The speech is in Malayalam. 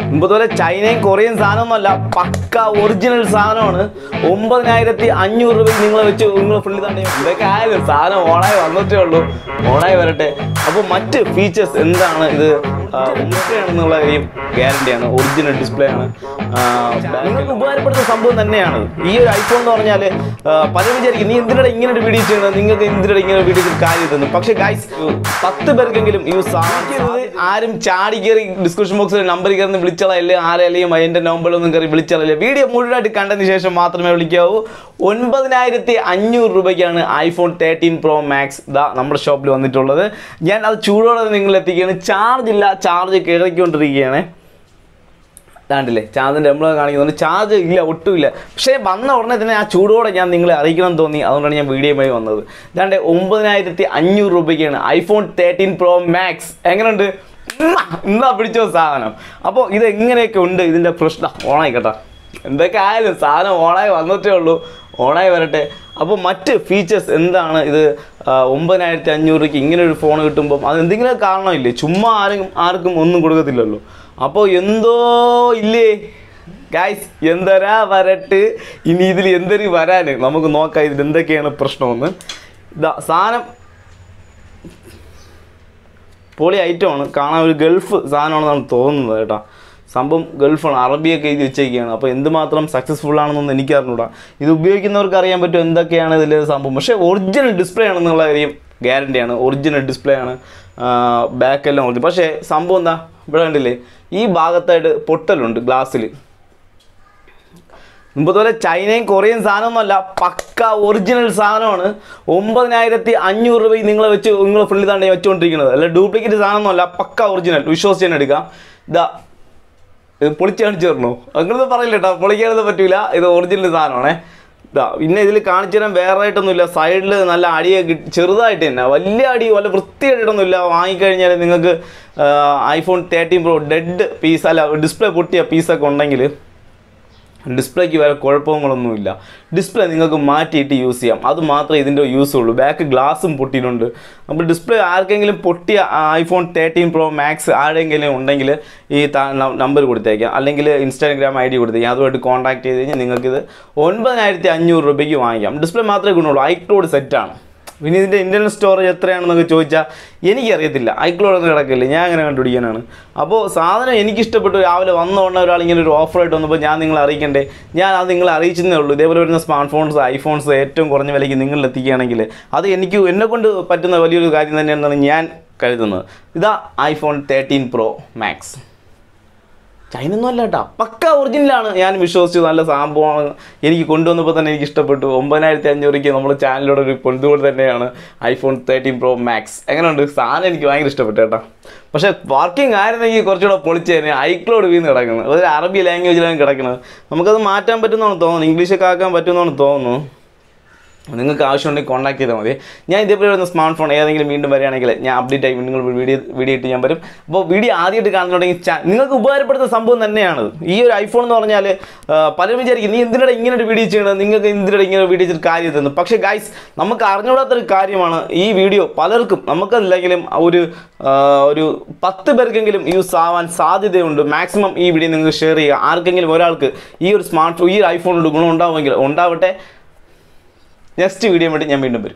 മുമ്പ് പോലെ ചൈനയും കൊറിയൻ സാധനമൊന്നുമല്ല പക്ക ഒറിജിനൽ സാധനമാണ് ഒമ്പതിനായിരത്തി അഞ്ഞൂറ് രൂപയ്ക്ക് നിങ്ങൾ വെച്ച് നിങ്ങൾ ഫുള്ളി തന്നെ ഇതൊക്കെ ആയാലും സാധനം ഓണായി വന്നിട്ടേ ഉള്ളൂ ഓണായി വരട്ടെ അപ്പോൾ മറ്റ് ഫീച്ചേഴ്സ് എന്താണ് ഇത് ആണെന്നുള്ള കാര്യം ഗ്യാരണ്ടിയാണ് ഒറിജിനൽ ഡിസ്പ്ലേ ആണ് ആ, നിങ്ങൾക്ക് ഉപകാരപ്പെടുന്ന സംഭവം തന്നെയാണ് ഈ ഒരു ഐഫോൺ എന്ന് പറഞ്ഞാൽ പലരും വിചാരിക്കും നീ എന്തിനാണ് ഇങ്ങനെ ഒരു വീഡിയോ ചെയ്യുന്നത് നിങ്ങൾക്ക് എന്തിനാണ് ഇങ്ങനെ ഒരു വീഡിയോ ചെയ്ത് കാര്യം തന്നു പക്ഷേ ഗൈസ് പത്ത് പേർക്കെങ്കിലും യൂസ് ആവുന്നത് ആരും ചാടി കയറി ഡിസ്ക്രിപ്ഷൻ ബോക്സിൽ നമ്പർ കയറി വിളിച്ചാലല്ലേ ആരെയും എൻ്റെ നമ്പറിലൊന്നും കയറി വിളിച്ചാലല്ലേ വീഡിയോ മുഴുവനായിട്ട് കണ്ടതിന് ശേഷം മാത്രമേ വിളിക്കാവൂ ഒൻപതിനായിരത്തി അഞ്ഞൂറ് രൂപയ്ക്കാണ് ഐഫോൺ തേർട്ടീൻ പ്രോ മാക്സ് ഇതാ നമ്മുടെ ഷോപ്പിൽ വന്നിട്ടുള്ളത് ഞാൻ അത് ചൂടോടെ നിങ്ങൾ എത്തിക്കുകയാണ് ചാർജ് ഇല്ല ചാർജ് കയറിക്കൊണ്ടിരിക്കുകയാണ് ഇതാണ്ടില്ലേ ചാർജിൻ്റെ എംബ്ലം കാണിക്കുന്നുണ്ട് ചാർജ് ഇല്ല ഒട്ടുമില്ല പക്ഷേ വന്ന ഉടനെ തന്നെ ആ ചൂടോടെ ഞാൻ നിങ്ങളെ അറിയിക്കണം എന്ന് തോന്നി അതുകൊണ്ടാണ് ഞാൻ വീഡിയോയുമായി വന്നത് ഇതാണ്ട് ഒമ്പതിനായിരത്തി അഞ്ഞൂറ് രൂപയ്ക്കാണ് ഐഫോൺ തേർട്ടീൻ പ്രോ മാക്സ് എങ്ങനെയുണ്ട് ഉമ്മ! ഇന്നാ പിടിച്ചോ സാധനം അപ്പോൾ ഇത് എങ്ങനെയൊക്കെ ഉണ്ട് ഇതിൻ്റെ പ്രശ്നം ഓണായിക്കട്ടെ എന്തൊക്കെ ആയാലും സാധനം ഓണായി വന്നിട്ടേ ഉള്ളൂ ഓണായി വരട്ടെ അപ്പോൾ മറ്റ് ഫീച്ചേഴ്സ് എന്താണ് ഇത് ആ, ഒമ്പതിനായിരത്തി അഞ്ഞൂറ് രൂപയ്ക്ക് ഇങ്ങനെ ഒരു ഫോൺ കിട്ടുമ്പം അത് എന്തെങ്കിലും കാരണമില്ലേ ചുമ്മാ ആരും ആർക്കും ഒന്നും കൊടുക്കത്തില്ലല്ലോ അപ്പോൾ എന്തോ ഇല്ലേ ഗായ്സ് എന്തരാ വരട്ട് ഇനി ഇതിൽ എന്തൊരു വരാൻ നമുക്ക് നോക്കാം ഇതിൽ എന്തൊക്കെയാണ് പ്രശ്നമെന്ന് ഇതാ സാധനം പൊളി ഐറ്റമാണ് കാണാൻ ഒരു ഗൾഫ് സാധനമാണെന്നാണ് തോന്നുന്നത് കേട്ടോ സംഭവം ഗൾഫാണ് അറബിയൊക്കെ എഴുതി വെച്ചേക്കുകയാണ് അപ്പോൾ എന്തുമാത്രം സക്സസ്ഫുൾ ആണെന്നൊന്നും എനിക്ക് അറിഞ്ഞൂടാ ഇത് ഉപയോഗിക്കുന്നവർക്ക് അറിയാൻ പറ്റും എന്തൊക്കെയാണ് ഇതിലെ സംഭവം പക്ഷേ ഒറിജിനൽ ഡിസ്പ്ലേ ആണെന്നുള്ള കാര്യം ഗ്യാരണ്ടിയാണ് ഒറിജിനൽ ഡിസ്പ്ലേ ആണ് ബാക്കെല്ലാം ഒറിജിനൽ പക്ഷേ സംഭവം എന്താ ഇവിടെ കണ്ടില്ലേ ഈ ഭാഗത്തായിട്ട് പൊട്ടലുണ്ട് ഗ്ലാസ്സിൽ മുമ്പതുപോലെ ചൈനയും കൊറിയൻ സാധനമൊന്നുമല്ല പക്ക ഒറിജിനൽ സാധനമാണ് ഒമ്പതിനായിരത്തി അഞ്ഞൂറ് രൂപയ്ക്ക് നിങ്ങൾ വെച്ച് നിങ്ങൾ ഫുള്ളി തന്നെ വെച്ചുകൊണ്ടിരിക്കുന്നത് അല്ല ഡ്യൂപ്ലിക്കേറ്റ് സാധനമൊന്നുമല്ല പക്ക ഒറിജിനൽ വിശ്വസിച്ച് തന്നെ എടുക്കാം ഇതാ ഇത് പൊളിച്ച് കാണിച്ചു തരണോ അങ്ങനൊന്നും പറയില്ല കേട്ടോ പൊളിക്കാനൊന്നും പറ്റൂല ഇത് ഒറിജിനൽ സാധനമാണേ ഇതാ പിന്നെ ഇതിൽ കാണിച്ചു തരാൻ വേറെ ആയിട്ടൊന്നുമില്ല സൈഡിൽ നല്ല അടിയൊക്കെ ഇട്ട് ചെറുതായിട്ട് തന്നെ വലിയ അടി വല്ല വൃത്തിയായിട്ടൊന്നുമില്ല വാങ്ങിക്കഴിഞ്ഞാൽ നിങ്ങൾക്ക് iPhone thirteen pro dead piece അല്ല ഡിസ്പ്ലേ പൊട്ടിയ പീസൊക്കെ ഉണ്ടെങ്കിൽ ഡിസ്പ്ലേക്ക് വേറെ കുഴപ്പങ്ങളൊന്നുമില്ല ഡിസ്പ്ലേ നിങ്ങൾക്ക് മാറ്റിയിട്ട് യൂസ് ചെയ്യാം അത് മാത്രമേ ഇതിൻ്റെ യൂസ് ഉള്ളൂ ബാക്ക് ഗ്ലാസും പൊട്ടിയിട്ടുണ്ട് അപ്പോൾ ഡിസ്പ്ലേ ആർക്കെങ്കിലും പൊട്ടിയ ഐഫോൺ തേർട്ടീൻ പ്രോ മാക്സ് ആരെങ്കിലും ഉണ്ടെങ്കിൽ ഈ നമ്പർ കൊടുത്തേക്കാം അല്ലെങ്കിൽ ഇൻസ്റ്റാഗ്രാം ഐ ഡി കൊടുത്തേക്കാം അതുമായിട്ട് കോൺടാക്ട് ചെയ്ത് കഴിഞ്ഞാൽ നിങ്ങൾക്കിത് ഒൻപതിനായിരത്തി അഞ്ഞൂറ് രൂപയ്ക്ക് വാങ്ങിക്കാം ഡിസ്പ്ലേ മാത്രമേ ഗുണമുള്ളൂ ഐക്ലോഡ് സെറ്റാണ് പിന്നെ ഇതിൻ്റെ ഇൻ്റർണൽ സ്റ്റോറേജ് എത്രയാണെന്നൊക്കെ ചോദിച്ചാൽ എനിക്കറിയത്തില്ല ഐക്ലോഡൊന്നും കിടക്കില്ല ഞാൻ അങ്ങനെ കണ്ടുപിടിക്കാനാണ് അപ്പോൾ സാധനം എനിക്കിഷ്ടപ്പെട്ടു രാവിലെ വന്ന ഉടനെ ഒരാൾ ഇങ്ങനെ ഒരു ഓഫറായിട്ട് വന്നപ്പോൾ ഞാൻ നിങ്ങളെ അറിയിക്കണ്ടേ ഞാൻ അത് നിങ്ങളെ അറിയിച്ചതേ ഉള്ളൂ ഇതേപോലെ വരുന്ന സ്മാർട്ട് ഫോൺസ് ഐഫോൺസ് ഏറ്റവും കുറഞ്ഞ വിലയ്ക്ക് നിങ്ങളിൽ എത്തിക്കുകയാണെങ്കിൽ അത് എനിക്ക് എന്നെ കൊണ്ട് പറ്റുന്ന വലിയൊരു കാര്യം തന്നെയാണെന്നാണ് ഞാൻ കരുതുന്നത് ഇതാ iPhone thirteen pro max China ഒന്നും അല്ല കേട്ടോ പക്ക ഒറിജിനലാണ് ഞാൻ വിശ്വസിച്ചു നല്ല സംഭവമാണ് എനിക്ക് കൊണ്ടുവന്നപ്പോൾ തന്നെ എനിക്ക് ഇഷ്ടപ്പെട്ടു ഒമ്പതിനായിരത്തി അഞ്ഞൂറിക്ക് നമ്മുടെ ചാനലിലൂടെ ഒരു കൊണ്ടുപോലെ തന്നെയാണ് ഐഫോൺ തേർട്ടീൻ പ്രോ മാക്സ് എങ്ങനെയുണ്ട് സാധനം എനിക്ക് ഭയങ്കര ഇഷ്ടപ്പെട്ടു കേട്ടോ പക്ഷേ വർക്കിംഗ് ആയിരുന്നെങ്കിൽ കുറച്ചുകൂടെ പൊളിച്ചേനെ ഐക്ലോഡ് വീണ് കിടക്കുന്നത് ഒരു അറബി ലാംഗ്വേജിലാണ് കിടക്കുന്നത് നമുക്കത് മാറ്റാൻ പറ്റുമെന്നാണ് തോന്നുന്നത് ഇംഗ്ലീഷൊക്കെ ആക്കാൻ പറ്റുമെന്നാണ് തോന്നുന്നു നിങ്ങൾക്ക് ആവശ്യമുണ്ടെങ്കിൽ കോൺടാക്ട് ചെയ്താൽ മതി ഞാൻ ഇതേപോലെ വരുന്ന സ്മാർട്ട് ഫോൺ ഏതെങ്കിലും വീണ്ടും വരികയാണെങ്കിൽ ഞാൻ അപ്ഡേറ്റ് ആയി നിങ്ങൾ വീഡിയോ വീഡിയോ ഇട്ട് ഞാൻ വരും അപ്പോൾ വീഡിയോ ആദ്യമായിട്ട് കാണുന്നുണ്ടെങ്കിൽ ചാ- നിങ്ങൾക്ക് ഉപകാരപ്പെടുന്ന സംഭവം തന്നെയാണ് ഈ ഒരു ഐഫോൺ എന്ന് പറഞ്ഞാൽ ആ, പലരും വിചാരിക്കും നീ എന്തിനാണ് ഇങ്ങനെ ഒരു വീഡിയോ ചെയ്യണത് നിങ്ങൾക്ക് എന്തിനാണ് ഇങ്ങനെ ഒരു വീഡിയോ ചെയ്തിട്ട് കാര്യം തന്നു പക്ഷേ ഗൈസ് നമുക്ക് അറിഞ്ഞുകൂടാത്തൊരു കാര്യമാണ് ഈ വീഡിയോ പലർക്കും നമുക്കല്ലെങ്കിലും ഒരു ആ, ഒരു പത്ത് പേർക്കെങ്കിലും യൂസ് ആവാൻ സാധ്യതയുണ്ട് മാക്സിമം ഈ വീഡിയോ നിങ്ങൾക്ക് ഷെയർ ചെയ്യുക ആർക്കെങ്കിലും ഒരാൾക്ക് ഈ ഒരു സ്മാർട്ട് ഈ ഒരു ഐഫോണിൻ്റെ ഗുണം ഉണ്ടാവുമെങ്കിൽ ഉണ്ടാവട്ടെ നെക്സ്റ്റ് വീഡിയോ വേണ്ടി ഞാൻ വീണ്ടും വരും